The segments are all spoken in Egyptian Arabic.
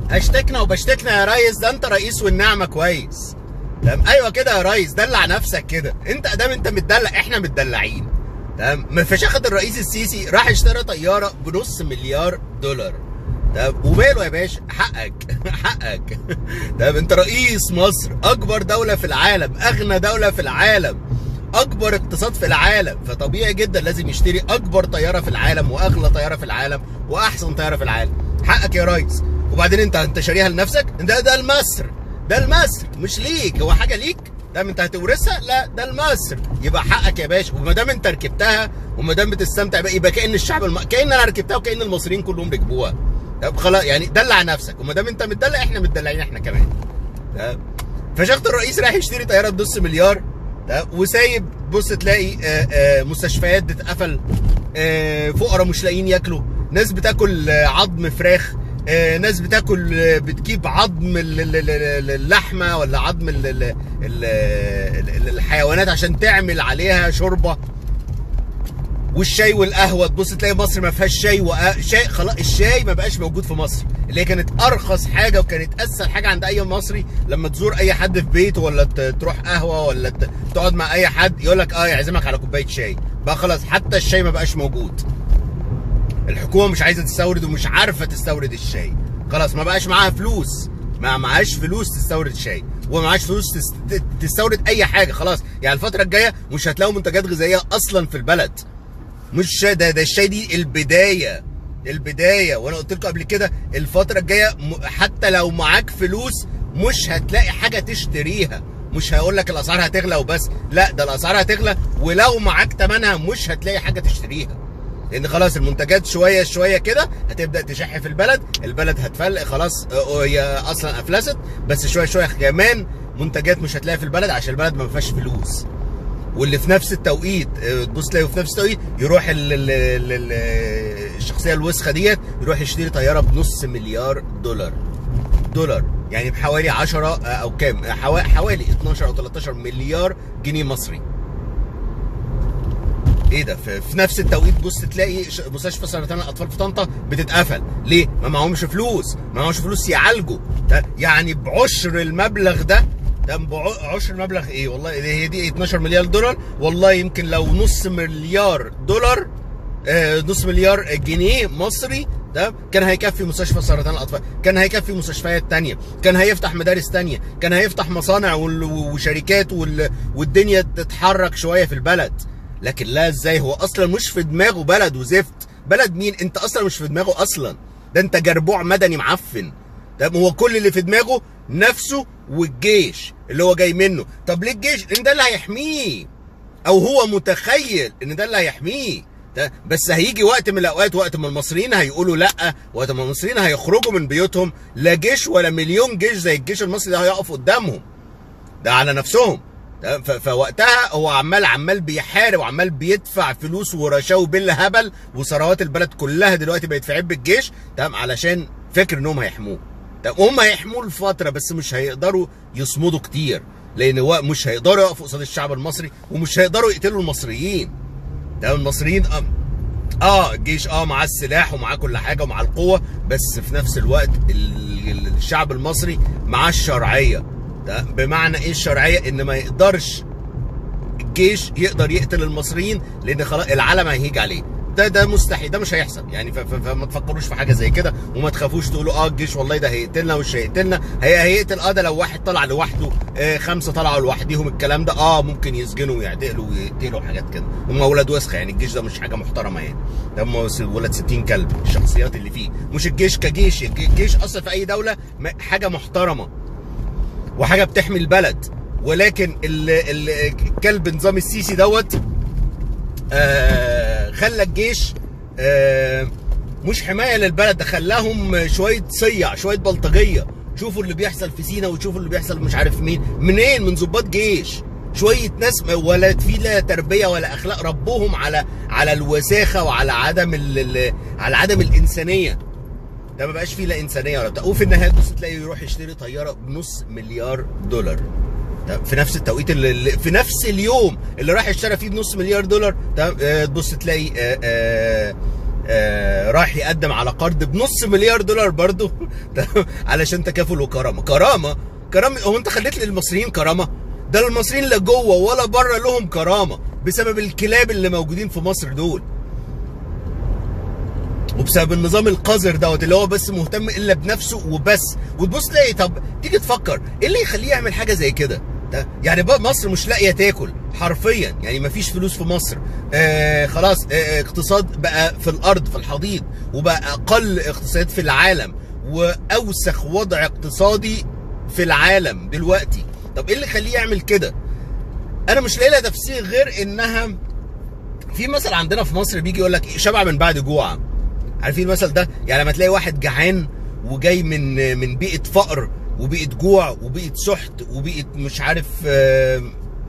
اشتكنا وبشتكنا يا ريس ده انت رئيس والنعمه كويس تمام ايوه كده يا ريس دلع نفسك كده انت ادام انت متدلع احنا متدلعين تمام مفشخة الرئيس السيسي راح اشترى طياره بنص مليار دولار تمام وماله يا باشا حقك حقك تمام انت رئيس مصر اكبر دوله في العالم اغنى دوله في العالم اكبر اقتصاد في العالم فطبيعي جدا لازم يشتري اكبر طياره في العالم واغلى طياره في العالم واحسن طياره في العالم حقك يا ريس وبعدين انت انت شاريها لنفسك ده ده لمصر ده لمصر مش ليك هو حاجه ليك ده انت هتورثها لا ده لمصر يبقى حقك يا باشا وما دام انت ركبتها وما دام بتستمتع بقى يبقى كان الشعب الم... كان انا ركبتها وكان المصريين كلهم ركبوها طب خلاص يعني دلع نفسك وما دام انت متدلع احنا متدلعين احنا كمان ده فشخت الرئيس رايح يشتري طياره بنص مليار ده وسايب بص تلاقي آه، آه، مستشفيات بتتقفل آه، فقراء مش لاقيين ياكلوا ناس بتاكل آه، عظم فراخ آه، ناس بتاكل آه، بتجيب عظم ال- ال- ال- ال- اللحمه ولا عظم ال- ال- ال- ال- الحيوانات عشان تعمل عليها شوربه والشاي والقهوه تبص تلاقي مصر ما فيهاش شاي وقهوة شاي خلاص الشاي ما بقاش موجود في مصر اللي هي كانت ارخص حاجه وكانت اسهل حاجه عند اي مصري لما تزور اي حد في بيته ولا ت- تروح قهوه ولا ت- تقعد مع اي حد يقول لك اه يعزمك على كوبايه شاي بقى خلاص حتى الشاي ما بقاش موجود الحكومه مش عايزه تستورد ومش عارفه تستورد الشاي خلاص ما بقاش معاها فلوس ما معهاش فلوس تستورد شاي وما معهاش فلوس تست- تستورد اي حاجه خلاص يعني الفتره الجايه مش هتلاقوا منتجات غذائيه اصلا في البلد مش شاي ده ده الشاي دي البدايه البدايه وانا قلت لكم قبل كده الفتره الجايه م- حتى لو معاك فلوس مش هتلاقي حاجه تشتريها مش هقول لك الاسعار هتغلى وبس لا ده الاسعار هتغلى ولو معاك ثمنها مش هتلاقي حاجه تشتريها لان خلاص المنتجات شويه شويه كده هتبدا تشح في البلد البلد هتفلق خلاص آه، هي اصلا افلست بس شويه شويه كمان منتجات مش هتلاقي في البلد عشان البلد ما فيهاش فلوس واللي في نفس التوقيت آه، تبص تلاقيه في نفس التوقيت يروح ال ال ال ال الشخصيه الوسخه ديت يروح يشتري طياره بنص مليار دولار دولار يعني بحوالي 10 آه، او كام آه، حوا- حوالي 12 او 13 مليار جنيه مصري ايه ده في, في نفس التوقيت بص تلاقي ش- مستشفى سرطان الاطفال في طنطا بتتقفل ليه ما معهمش فلوس ما معهمش فلوس يعالجوا ده يعني بعشر المبلغ ده ده بع- عشر المبلغ ايه والله هي دي 12 مليار دولار والله يمكن لو نص مليار دولار آه، نص مليار جنيه مصري ده كان هيكفي مستشفى سرطان الاطفال كان هيكفي مستشفيات تانية كان هيفتح مدارس تانية كان هيفتح مصانع وال- وشركات وال- والدنيا تتحرك شويه في البلد لكن لا ازاي هو اصلا مش في دماغه بلد وزفت بلد مين انت اصلا مش في دماغه اصلا ده انت جربوع مدني معفن ده هو كل اللي في دماغه نفسه والجيش اللي هو جاي منه طب ليه الجيش لان ده اللي هيحميه او هو متخيل ان ده اللي هيحميه ده بس هيجي وقت من الاوقات وقت ما المصريين هيقولوا لا وقت ما المصريين هيخرجوا من بيوتهم لا جيش ولا مليون جيش زي الجيش المصري ده هيقف قدامهم ده على نفسهم ده ف- فوقتها هو عمال عمال بيحارب وعمال بيدفع فلوس ورشاوي بالهبل وثروات البلد كلها دلوقتي بقت في عب الجيش تمام علشان فاكر انهم هيحموه تمام هم هيحموه لفتره بس مش هيقدروا يصمدوا كتير لان هو مش هيقدروا يقفوا قصاد الشعب المصري ومش هيقدروا يقتلوا المصريين ده المصريين اه, آه الجيش اه معاه السلاح ومعاه كل حاجه ومعاه القوه بس في نفس الوقت ال- ال- الشعب المصري معاه الشرعيه ده بمعنى ايه الشرعيه ان ما يقدرش الجيش يقدر يقتل المصريين لان خلاص العالم هيهيج عليه ده ده مستحيل ده مش هيحصل يعني ف- ف- فما تفكروش في حاجه زي كده وما تخافوش تقولوا اه الجيش والله ده هيقتلنا ومش هيقتلنا هي هيقتل اه ده لو واحد طلع لوحده آه خمسه طلعوا لوحديهم الكلام ده اه ممكن يسجنوا ويعتقلوا ويقتلوا حاجات كده هم ولاد وسخه يعني الجيش ده مش حاجه محترمه يعني ده هم ولاد 60 كلب الشخصيات اللي فيه مش الجيش كجيش الجيش اصلا في اي دوله م- حاجه محترمه وحاجه بتحمي البلد ولكن ال- ال- كلب نظام السيسي دوت آه خلى الجيش آه مش حمايه للبلد ده خلاهم شويه صيع شويه بلطجيه شوفوا اللي بيحصل في سينا وشوفوا اللي بيحصل مش عارف مين منين من ضباط جيش شويه ناس م- ولا في لا تربيه ولا اخلاق ربوهم على على الوساخه وعلى عدم ال ال- على عدم الانسانيه ده ما بقاش فيه لا انسانيه ولا بتاع وفي النهايه تبص تلاقي يروح يشتري طياره بنص مليار دولار تمام في نفس التوقيت اللي اللي- في نفس اليوم اللي راح اشترى فيه بنص مليار دولار تمام آه، تبص تلاقي آه، آه، آه راح يقدم على قرض بنص مليار دولار برضه تمام؟ علشان تكافل وكرامه كرامه كرامه هو انت خليت للمصريين كرامه ده المصريين لا جوه ولا بره لهم كرامه بسبب الكلاب اللي موجودين في مصر دول وبسبب النظام القذر دوت اللي هو بس مهتم الا بنفسه وبس وتبص تلاقي طب تيجي تفكر ايه اللي يخليه يعمل حاجه زي كده ده يعني بقى مصر مش لاقيه تاكل حرفيا يعني مفيش فلوس في مصر آه خلاص آه اقتصاد بقى في الارض في الحضيض وبقى اقل اقتصاد في العالم واوسخ وضع اقتصادي في العالم دلوقتي طب ايه اللي يخليه يعمل كده انا مش لاقي لها تفسير غير انها في مثل عندنا في مصر بيجي يقول لك إيه، شبع من بعد جوع عارفين المثل ده يعني لما تلاقي واحد جعان وجاي من من بيئه فقر وبيئه جوع وبيئه سحت وبيئه مش عارف آه،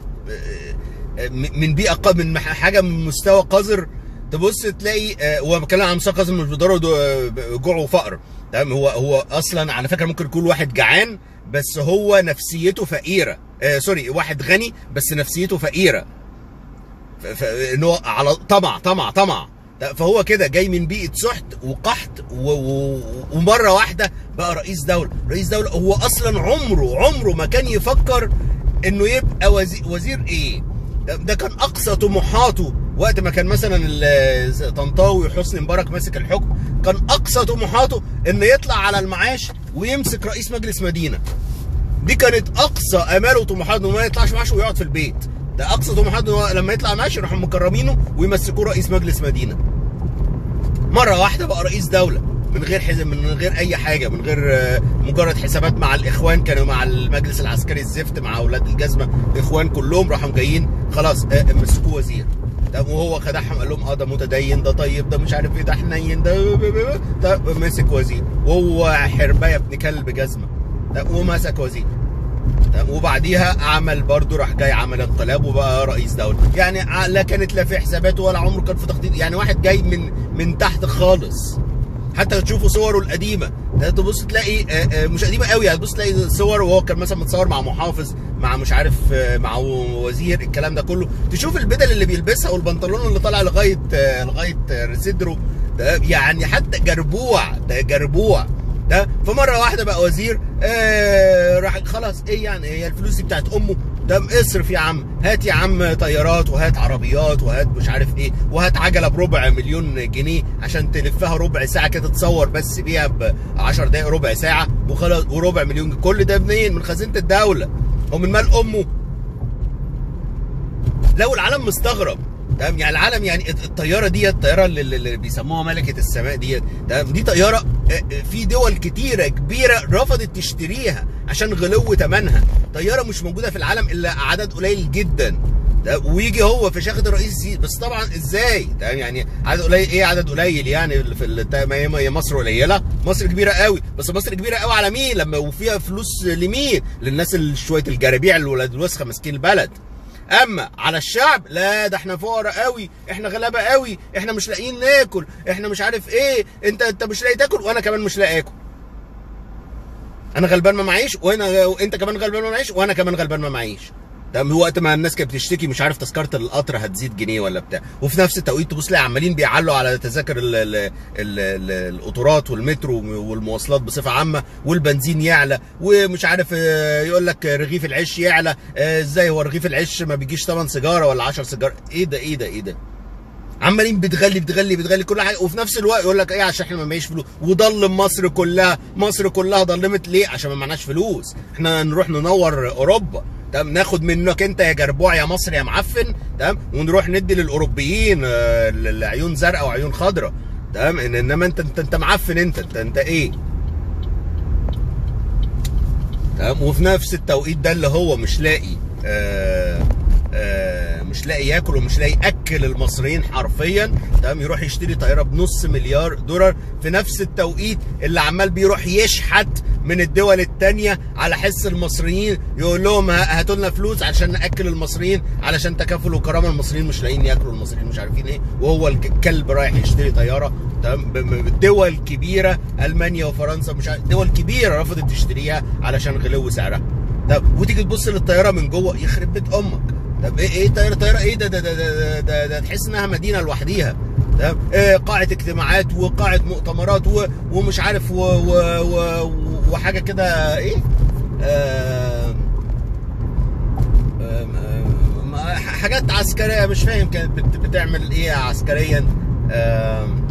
آه، من بيئه ق- من مح- حاجه من مستوى قذر تبص تلاقي آه، هو بتكلم عن مستوى قذر مش بضرر جوع وفقر تمام هو هو اصلا على فكره ممكن يكون واحد جعان بس هو نفسيته فقيره آه سوري واحد غني بس نفسيته فقيره ف- ف- ان هو على طمع طمع طمع فهو كده جاي من بيئه سحت وقحط و... و... ومره واحده بقى رئيس دوله رئيس دوله هو اصلا عمره عمره ما كان يفكر انه يبقى وزير, وزير ايه ده, ده كان اقصى طموحاته وقت ما كان مثلا ال- طنطاوي وحسني مبارك ماسك الحكم كان اقصى طموحاته انه يطلع على المعاش ويمسك رئيس مجلس مدينه دي كانت اقصى اماله وطموحاته انه ما يطلعش معاش ويقعد في البيت ده اقصى طموحاته إن هو لما يطلع معاش يروحوا مكرمينه ويمسكوه رئيس مجلس مدينه مره واحده بقى رئيس دوله من غير حزب من غير اي حاجه من غير آه، مجرد حسابات مع الاخوان كانوا مع المجلس العسكري الزفت مع اولاد الجزمه الاخوان كلهم راحوا جايين خلاص آه، مسكوه وزير طب وهو خدعهم قال لهم اه ده متدين ده طيب ده مش عارف ايه ده حنين ده ده مسك وزير وهو حربايه ابن كلب جزمه ده ومسك وزير تمام؟ وبعديها عمل برضه راح جاي عمل انقلاب وبقى رئيس دوله يعني ع- لا كانت لا في حساباته ولا عمره كان في تخطيط يعني واحد جاي من من تحت خالص حتى تشوفوا صوره القديمه ده تبص تلاقي آه، آه، مش قديمه قوي يعني تبص تلاقي صور وهو كان مثلا متصور مع محافظ مع مش عارف آه، مع وزير الكلام ده كله تشوف البدل اللي بيلبسها والبنطلون اللي طالع لغايه آه، لغايه آه، صدره ده يعني حتى جربوع ده جربوع ده فمره واحده بقى وزير آه راح خلاص ايه يعني هي الفلوس دي بتاعت امه ده اصرف يا عم هات يا عم طيارات وهات عربيات وهات مش عارف ايه وهات عجله بربع مليون جنيه عشان تلفها ربع ساعه كده تتصور بس بيها ب 10 دقائق ربع ساعه وخلاص وربع مليون جنيه. كل ده منين من خزينه الدوله ومن مال امه لو العالم مستغرب تمام يعني العالم يعني الطياره دي الطياره اللي, اللي بيسموها ملكه السماء دي تمام دي طياره آه، آه، في دول كتيره كبيره رفضت تشتريها عشان غلو ثمنها طياره مش موجوده في العالم الا عدد قليل جدا ده ويجي هو في شاخة الرئيس السيسي بس طبعا ازاي تمام يعني عدد قليل ايه عدد قليل يعني في ال- ما هي- ما هي مصر قليله مصر كبيره قوي بس مصر كبيره قوي على مين لما وفيها فلوس لمين للناس اللي شويه الجرابيع الولاد الوسخه ماسكين البلد اما على الشعب لا ده احنا فقراء قوي احنا غلابه قوي احنا مش لاقيين ناكل احنا مش عارف ايه انت انت مش لاقي تاكل وانا كمان مش لاقي اكل انا غلبان ما معيش وانا وانت كمان غلبان ما معيش وانا كمان غلبان ما معيش ده من وقت ما الناس كانت بتشتكي مش عارف تذكره القطر هتزيد جنيه ولا بتاع وفي نفس التوقيت تبص تلاقي عمالين بيعلوا على تذاكر ال- ال- ال- ال- القطورات والمترو والمواصلات بصفه عامه والبنزين يعلى ومش عارف آه، يقول لك رغيف العيش يعلى آه، ازاي هو رغيف العيش ما بيجيش 8 سيجاره ولا 10 سيجاره ايه ده ايه ده ايه ده عمالين بتغلي بتغلي بتغلي كل حاجه وفي نفس الوقت يقول لك ايه عشان احنا ما معيش فلوس وضلم مصر كلها مصر كلها ضلمت ليه عشان ما معناش فلوس احنا نروح ننور اوروبا تمام ناخد منك انت يا جربوع يا مصر يا معفن تمام ونروح ندي للاوروبيين آه، ال- عيون زرقاء وعيون خضراء تمام إن- انما انت انت انت معفن انت انت انت ايه تمام وفي نفس التوقيت ده اللي هو مش لاقي آه آه مش لاقي ياكل ومش لاقي ياكل المصريين حرفيا تمام يروح يشتري طياره بنص مليار دولار في نفس التوقيت اللي عمال بيروح يشحت من الدول التانية على حس المصريين يقول لهم ه- هاتوا لنا فلوس عشان ناكل المصريين علشان تكافل وكرامه المصريين مش لاقيين ياكلوا المصريين مش عارفين ايه وهو الكلب رايح يشتري طياره تمام ب- ب- دول كبيره المانيا وفرنسا مش عارف دول كبيره رفضت تشتريها علشان غلو سعرها طب وتيجي تبص للطياره من جوه يخرب بيت امك طب ايه ايه طياره طياره ايه ده ده ده ده, ده, ده, ده تحس انها مدينه لوحديها تمام آه، قاعه اجتماعات وقاعه مؤتمرات و- ومش عارف و و و وحاجه كده ايه آه، آم، آم، حاجات عسكريه مش فاهم كانت بت- بتعمل ايه عسكريا آم،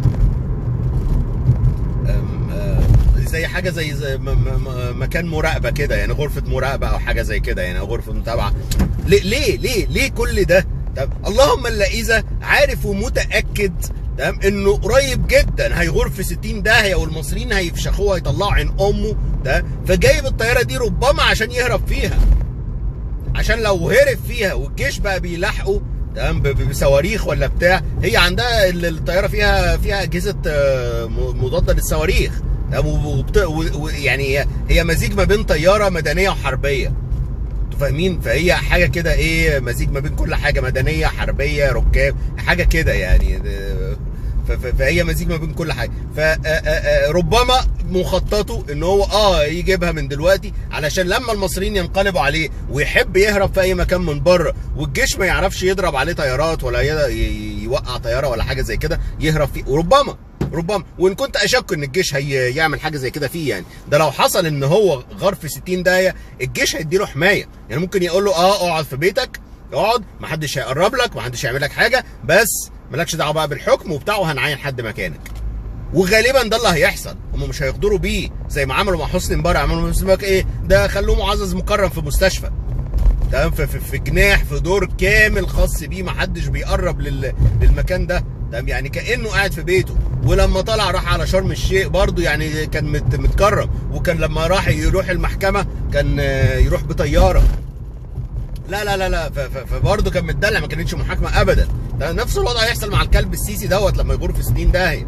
آم، آم، زي حاجه زي, زي م- م- م- مكان مراقبه كده يعني غرفه مراقبه او حاجه زي كده يعني أو غرفه متابعه ليه ليه ليه ليه كل ده طب اللهم الا اذا عارف ومتاكد تمام انه قريب جدا هيغور في 60 داهيه والمصريين هيفشخوه هيطلعوا عين امه ده فجايب الطياره دي ربما عشان يهرب فيها عشان لو هرب فيها والجيش بقى بيلاحقه تمام ب- ب- بصواريخ ولا بتاع هي عندها ال- الطياره فيها فيها اجهزه آه، م- مضاده للصواريخ تمام وبت- و- و- يعني هي- هي مزيج ما بين طياره مدنيه وحربيه انتوا فاهمين فهي حاجه كده ايه مزيج ما بين كل حاجه مدنيه حربيه ركاب حاجه كده يعني آه، ف- ف- فهي مزيج ما بين كل حاجه فربما مخططه ان هو اه يجيبها من دلوقتي علشان لما المصريين ينقلبوا عليه ويحب يهرب في اي مكان من بره والجيش ما يعرفش يضرب عليه طيارات ولا ي- ي- يوقع طياره ولا حاجه زي كده يهرب فيه وربما ربما وان كنت اشك ان الجيش هيعمل حاجه زي كده فيه يعني ده لو حصل ان هو غار في 60 داهيه الجيش هيديله حمايه يعني ممكن يقول له اه اقعد في بيتك اقعد محدش هيقرب لك محدش هيعمل لك حاجه بس مالكش دعوه بقى بالحكم وبتاع وهنعين حد مكانك وغالبا ده اللي هيحصل هم مش هيقدروا بيه زي ما عملوا مع حسني مبارك عملوا مع حسني مبارك ايه ده خلوه معزز مكرم في مستشفى تمام في, في, في جناح في دور كامل خاص بيه محدش بيقرب لل للمكان ده تمام يعني كانه قاعد في بيته ولما طلع راح على شرم الشيخ برضه يعني كان مت متكرم وكان لما راح يروح المحكمه كان آه، يروح بطياره لا لا لا لا ف- ف- فبرضه كان متدلع ما كانتش محاكمه ابدا ده نفس الوضع هيحصل مع الكلب السيسي دوت لما يغور في سنين داهيه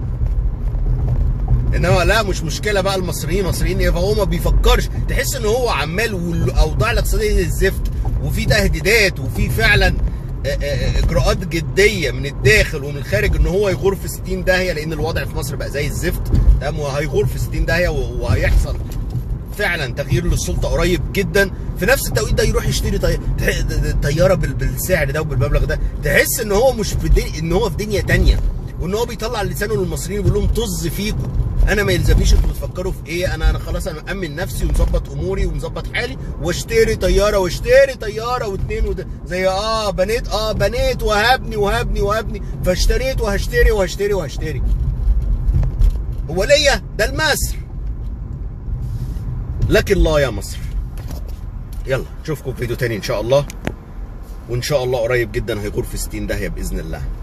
انما لا مش مشكله بقى المصريين مصريين ايه فهو ما بيفكرش تحس ان هو عمال والاوضاع الاقتصاديه زي الزفت وفي تهديدات وفي فعلا آه، آه، اجراءات جديه من الداخل ومن الخارج ان هو يغور في 60 داهيه لان الوضع في مصر بقى زي الزفت تمام وهيغور في 60 داهيه و- وهيحصل فعلا تغيير للسلطه قريب جدا في نفس التوقيت ده يروح يشتري طي... تح- طياره بال- بالسعر ده وبالمبلغ ده تحس ان هو مش في دنيا ان هو في دنيا تانية وان هو بيطلع لسانه للمصريين ويقول لهم طز فيكم انا ما يلزمنيش انتوا بتفكروا في ايه انا انا خلاص انا مامن نفسي ومظبط اموري ومظبط حالي واشتري طياره واشتري طياره واثنين وده زي اه بنيت اه بنيت وهبني وهبني وهبني فاشتريت وهشتري وهشتري وهشتري هو ليا ده المصر لكن لا يا مصر يلا نشوفكم في فيديو تاني ان شاء الله وان شاء الله قريب جدا هيغور في 60 داهيه باذن الله